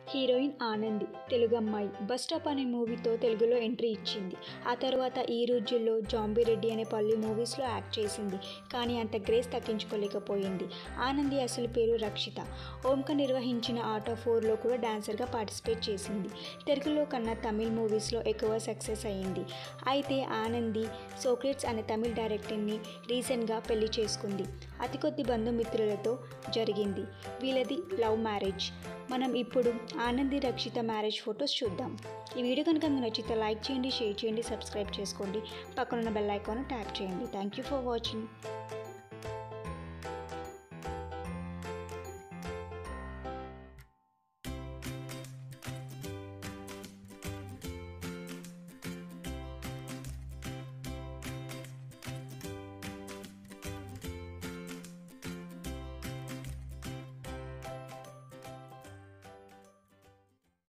heroine Anandi Telugu అమ్మాయి bus stop అనే మూవీతో తెలుగులో ఎంట్రీ ఇచ్చింది ఆ తర్వాత ఈ రోజుల్లో జాంబీ రెడ్డి అనే పల్లి మూవీస్లో యాక్ట్ చేసింది కానీ అంత గ్రేస్ తగ్గించుకోలేకపోయింది ఆనంది అసలు పేరు రక్షిత ఓంక నిర్వహించిన ఆటో ఫోర్లో కూడా డాన్సర్గా పార్టిసిపేట్ చేసింది తెలుగులో కన్నా తమిళ్ మూవీస్లో ఎక్కువ సక్సెస్ అయ్యింది అయితే ఆనంది సోక్రేట్స్ అనే తమిళ్ డైరెక్టర్ని రీసెంట్గా పెళ్లి చేసుకుంది అతి కొద్ది బంధుమిత్రులతో జరిగింది వీళ్ళది లవ్ మ్యారేజ్ మనం ఇప్పుడు ఆనంది రక్షిత మ్యారేజ్ ఫొటోస్ చూద్దాం ఈ వీడియో కనుక మీకు నచ్చితే లైక్ చేయండి షేర్ చేయండి సబ్స్క్రైబ్ చేసుకోండి పక్కనున్న బెల్ ఐకాన్ ట్యాప్ చేయండి థ్యాంక్ యూ ఫర్ వాచింగ్